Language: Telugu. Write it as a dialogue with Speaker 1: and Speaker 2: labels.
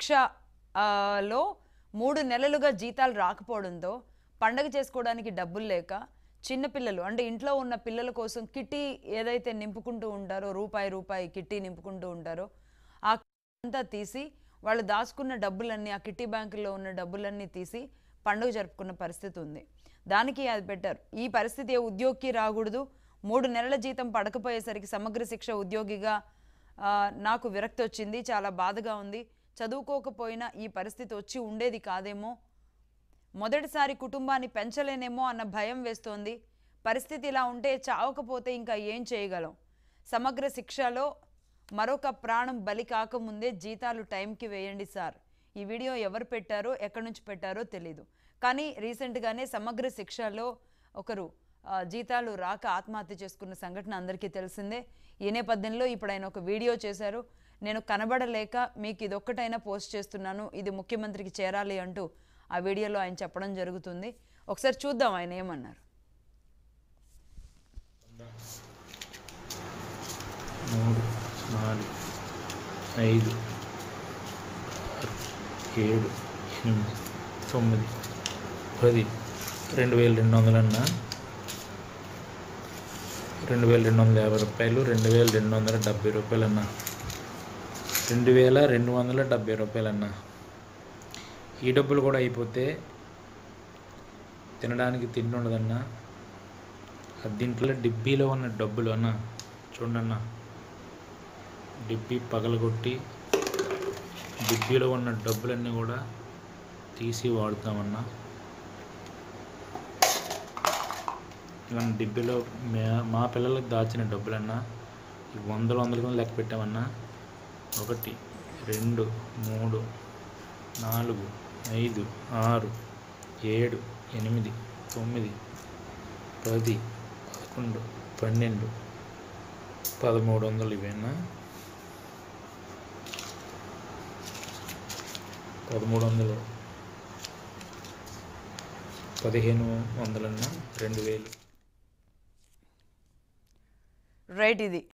Speaker 1: ఆ, లో మూడు నెలలుగా జీతాలు రాకపోవడంతో పండగ చేసుకోవడానికి డబ్బులు లేక చిన్నపిల్లలు అంటే ఇంట్లో ఉన్న పిల్లల కోసం కిట్టి ఏదైతే నింపుకుంటూ ఉంటారో రూపాయి రూపాయి కిట్టి నింపుకుంటూ ఉంటారో ఆ అంతా తీసి వాళ్ళు దాచుకున్న డబ్బులన్నీ ఆ కిట్టి బ్యాంకులో ఉన్న డబ్బులన్నీ తీసి పండుగ జరుపుకున్న పరిస్థితి ఉంది దానికి అది పెట్టారు ఈ పరిస్థితి ఏ ఉద్యోగికి రాకూడదు మూడు నెలల జీతం పడకపోయేసరికి సమగ్ర శిక్ష ఉద్యోగిగా ఆ, నాకు విరక్తి వచ్చింది చాలా బాధగా ఉంది చదువుకోకపోయినా ఈ పరిస్థితి వచ్చి ఉండేది కాదేమో మొదటిసారి కుటుంబాన్ని పెంచలేనేమో అన్న భయం వేస్తోంది పరిస్థితి ఇలా ఉంటే చావకపోతే ఇంకా ఏం చేయగలం సమగ్ర శిక్షలో మరొక ప్రాణం బలి కాకముందే జీతాలు టైంకి వేయండి సార్ ఈ వీడియో ఎవరు పెట్టారో ఎక్కడి నుంచి పెట్టారో తెలీదు కానీ రీసెంట్గానే సమగ్ర శిక్షలో ఒకరు ఆ, జీతాలు రాక ఆత్మహత్య చేసుకున్న సంఘటన అందరికీ తెలిసిందే ఈ నేపథ్యంలో ఇప్పుడు ఆయన ఒక వీడియో చేశారు నేను కనబడలేక మీకు ఇదొక్కటైనా పోస్ట్ చేస్తున్నాను ఇది ముఖ్యమంత్రికి చేరాలి అంటూ ఆ వీడియోలో ఆయన చెప్పడం జరుగుతుంది ఒకసారి చూద్దాం ఆయన ఏమన్నారు
Speaker 2: మూడు నాలుగు ఐదు ఆరు ఏడు ఎనిమిది తొమ్మిది పది రెండు వేల రెండు వందలన్నా రెండు వేల రెండు వందల యాభై రూపాయలు రెండు వేల రెండు వందల డెబ్బై రూపాయలన్నా రెండు వేల రెండు వందల డెబ్బై రూపాయలన్నా ఈ డబ్బులు కూడా అయిపోతే తినడానికి తిండి ఉండదన్నా దీంట్లో డిబ్బీలో ఉన్న డబ్బులు అన్న చూడన్నా డిబ్బీ పగలగొట్టి డిబ్బీలో ఉన్న డబ్బులన్నీ కూడా తీసి వాడుతామన్నా ఇలా డిబ్బీలో మే మా పిల్లలకు దాచిన డబ్బులన్నా ఈ వందల వందల కింద లెక్క పెట్టామన్నా ఒకటి రెండు మూడు నాలుగు ఐదు ఆరు ఏడు ఎనిమిది తొమ్మిది పది పదకొండు పన్నెండు పదమూడు వందలు ఇవేనా పదమూడు వందలు పదిహేను వందలన్నా రెండు వేలు
Speaker 1: రైట్ ఇది